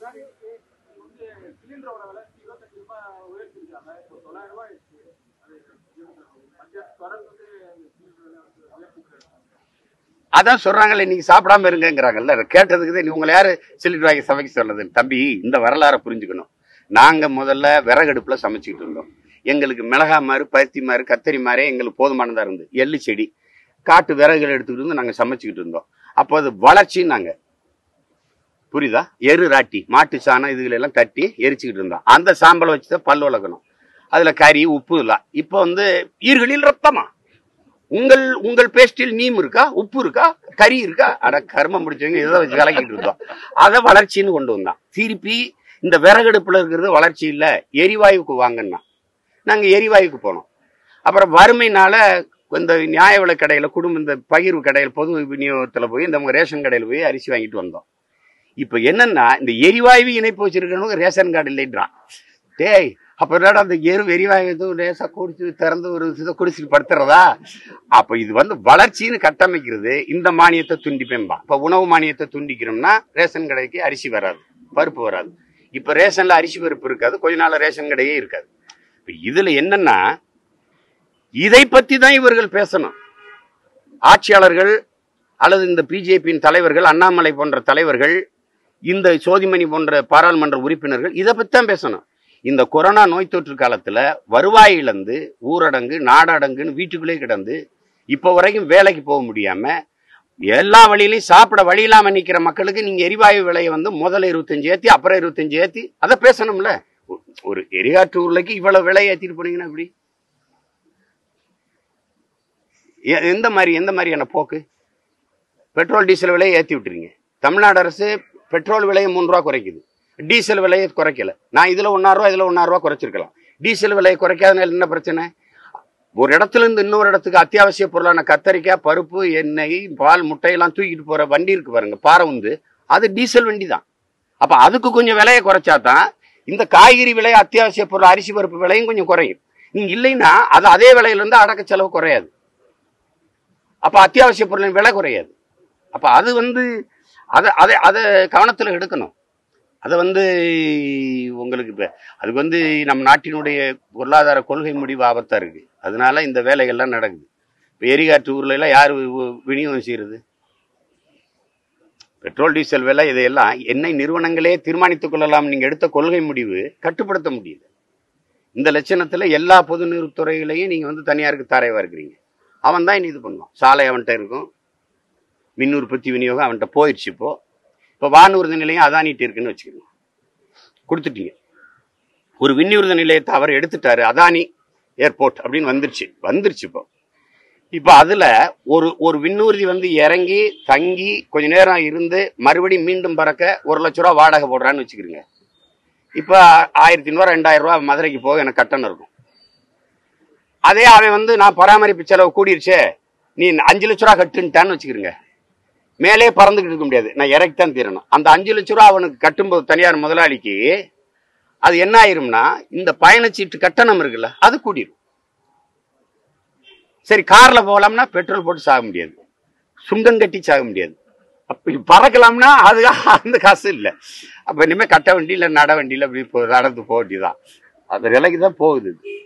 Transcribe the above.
Sir வந்து சிலிண்டரோட விலை இருபத்தஞ்சு ரூபாய் உயர்த்திருக்காங்க இப்போ தொள்ளாயிரம் ரூபாய் ஆயிடுச்சு அது மத்திய தொடர்ந்து சிலிண்டர் விலை வந்து உயர்த்திருக்காங்க அதான் சொல்றாங்கல்ல நீங்க சாப்பிடாம இருங்கங்கிறாங்கல்ல கேட்டதுக்கு தான் உங்களை யாரு சிலிண்டர் வாங்கி சமைக்க சொன்னது தம்பி இந்த வரலாறை புரிஞ்சுக்கணும் நாங்க முதல்ல விறகடுப்புல சமைச்சுக்கிட்டு இருந்தோம் எங்களுக்கு மிளகா மாறு பருத்தி மாறு கத்தரி மாறே எங்களுக்கு போதுமானதா இருந்து எள்ளு செடி காட்டு விறகுகள் எடுத்துக்கிட்டு வந்து நாங்க சமைச்சுக்கிட்டு இருந்தோம் அப்போ அது வளர்ச்சின்னாங்க புரியுதா எரு ராட்டி மாட்டு சாணம் இதுகளை எல்லாம் தட்டி எரிச்சுக்கிட்டு இருந்தோம் அந்த சாம்பலை வச்சு தான் பல் வளர்க்கணும் அதுல கறி உப்பு இல்லை இப்போ வந்து ஈர்களில் ரத்தமா உங்கள் உங்கள் பேஸ்டில் நீம் இருக்கா உப்பு இருக்கா கறி இருக்கா அட கர்மம் முடிச்சவங்க இதை வச்சு கலக்கிட்டு இருந்தோம் அதை வளர்ச்சின்னு கொண்டு வந்தான் திருப்பி இந்த விறகடுப்புல இருக்கிறது வளர்ச்சி இல்ல எரிவாயுக்கு வாங்கன்னா நாங்க எரிவாயுக்கு போனோம் அப்புறம் வறுமைனால இந்த நியாய விலை கடையில குடும்ப இந்த பகிர்வு கடையில் பொது விநியோகத்துல போய் இந்த ரேஷன் கடையில் போய் அரிசி வாங்கிட்டு வந்தோம் இப்ப என்னன்னா இந்த எரிவாயு இணைப்பு வச்சிருக்கவங்க ரேஷன் கார்டு இல்லைன்றான் டேய் அப்ப என்னடா அந்த எரு எரிவாயு எதுவும் லேசா குடிச்சு திறந்து ஒரு இதை குடிச்சிட்டு படுத்துறதா அப்ப இது வந்து வளர்ச்சின்னு கட்டமைக்கிறது இந்த மானியத்தை துண்டிப்பேன்பா இப்ப உணவு மானியத்தை துண்டிக்கிறோம்னா ரேஷன் கடைக்கு அரிசி வராது பருப்பு வராது இப்ப ரேஷன்ல அரிசி பருப்பு இருக்காது கொஞ்ச நாள் ரேஷன் கடையே இருக்காது இப்ப இதுல என்னன்னா இதை பத்தி தான் இவர்கள் பேசணும் ஆட்சியாளர்கள் அல்லது இந்த பிஜேபியின் தலைவர்கள் அண்ணாமலை போன்ற தலைவர்கள் இந்த சோதிமணி போன்ற பாராளுமன்ற உறுப்பினர்கள் இதை பத்தி தான் பேசணும் இந்த கொரோனா நோய் தொற்று காலத்துல வருவாய் இழந்து ஊரடங்கு நாடடங்குன்னு வீட்டுக்குள்ளே கிடந்து இப்போ வரைக்கும் வேலைக்கு போக முடியாம எல்லா வழியிலையும் சாப்பிட வழி இல்லாம நிக்கிற மக்களுக்கு நீங்க எரிவாயு விலையை வந்து முதல்ல இருபத்தஞ்சு ஏத்தி அப்புறம் இருபத்தஞ்சு ஏத்தி அதை பேசணும்ல ஒ- ஒரு எரிகாற்று உருளைக்கு இவ்வளவு விலை ஏத்திட்டு போனீங்கன்னா எப்படி எ- எந்த மாதிரி எந்த மாதிரியான போக்கு பெட்ரோல் டீசல் விலையை ஏற்றி விட்டுறீங்க தமிழ்நாடு அரசு பெட்ரோல் விலையை மூணு ரூபா குறைக்குது டீசல் விலையை குறைக்கல நான் இதில் ஒன்றாயிரம் ரூபா இதில் ஒன்றாயிரம் ரூபா குறைச்சிருக்கலாம் டீசல் விலையை குறைக்காதனால என்ன பிரச்சனை ஒரு இடத்துல இருந்து இன்னொரு இடத்துக்கு அத்தியாவசிய பொருளான கத்தரிக்காய் பருப்பு எண்ணெய் பால் முட்டையெல்லாம் தூக்கிட்டு போற வண்டி இருக்கு பாருங்க பாறை உந்து அது டீசல் வண்டி தான் அப்ப அதுக்கு கொஞ்சம் விலையை குறைச்சா தான் இந்த காய்கறி விலை அத்தியாவசிய பொருள் அரிசி பருப்பு விலையும் கொஞ்சம் குறையும் நீங்க இல்லைன்னா அது அதே விலையில இருந்து அடக்க செலவு குறையாது அப்ப அத்தியாவசிய பொருளின் விலை குறையாது அப்ப அது வந்து அதை அதை அதை கவனத்தில் எடுக்கணும் அதை வந்து உங்களுக்கு இப்போ அதுக்கு வந்து நம் நாட்டினுடைய பொருளாதார கொள்கை முடிவு ஆபத்தா இருக்கு அதனால இந்த வேலைகள்லாம் நடக்குது இப்போ எரிகாற்று ஊர்ல எல்லாம் யார் வி- விநியோகம் செய்யறது பெட்ரோல் டீசல் விலை இதையெல்லாம் எண்ணெய் நிறுவனங்களே தீர்மானித்துக் கொள்ளலாம் நீங்க எடுத்த கொள்கை முடிவு கட்டுப்படுத்த முடியுது இந்த லட்சணத்துல எல்லா பொது துறைகளையும் நீங்க வந்து தனியாருக்கு தரைவா இருக்கிறீங்க அவன் தான் இனி இது பண்ணுவான் சாலை அவன்கிட்ட இருக்கும் மின் உற்பத்தி விநியோகம் அவன்கிட்ட போயிடுச்சு இப்போ இப்போ வானூர்தி நிலையம் அதானிட்டு இருக்குன்னு வச்சுக்கோங்க கொடுத்துட்டீங்க ஒரு விண்ணூர்தி நிலையத்தை அவர் எடுத்துட்டாரு அதானி ஏர்போர்ட் அப்படின்னு வந்துருச்சு வந்துருச்சு இப்போ இப்போ அதுல ஒரு ஒரு விண்ணூர்தி வந்து இறங்கி தங்கி கொஞ்ச நேரம் இருந்து மறுபடியும் மீண்டும் பறக்க ஒரு லட்ச ரூபா வாடகை போடுறான்னு வச்சுக்கிறீங்க இப்போ ஆயிரத்தி ஐநூறுவா ரெண்டாயிரம் ரூபா மதுரைக்கு போக எனக்கு கட்டணம் இருக்கும் அதே அவன் வந்து நான் பராமரிப்பு செலவு கூடிருச்சே நீ அஞ்சு லட்ச ரூபா கட்டுன்ட்டான்னு வச்சுக்கிறீங்க மேலே பறந்துக்கிட்டு இருக்க முடியாது நான் இறக்கி தான் தீரணும் அந்த அஞ்சு லட்ச ரூபா அவனுக்கு கட்டும்போது தனியார் முதலாளிக்கு அது என்ன ஆயிரும்னா இந்த பயணச்சீட்டு கட்டணம் இருக்குல்ல அது கூடிரும் சரி கார்ல போகலாம்னா பெட்ரோல் போட்டு சாக முடியாது சுங்கம் கட்டி சாக முடியாது அப்படி பறக்கலாம்னா அது அந்த காசு இல்லை அப்ப இனிமே கட்ட வண்டி இல்லை நட வண்டியில் அப்படி போ- நடந்து போக வேண்டியதான் அந்த நிலைக்கு தான் போகுது இது.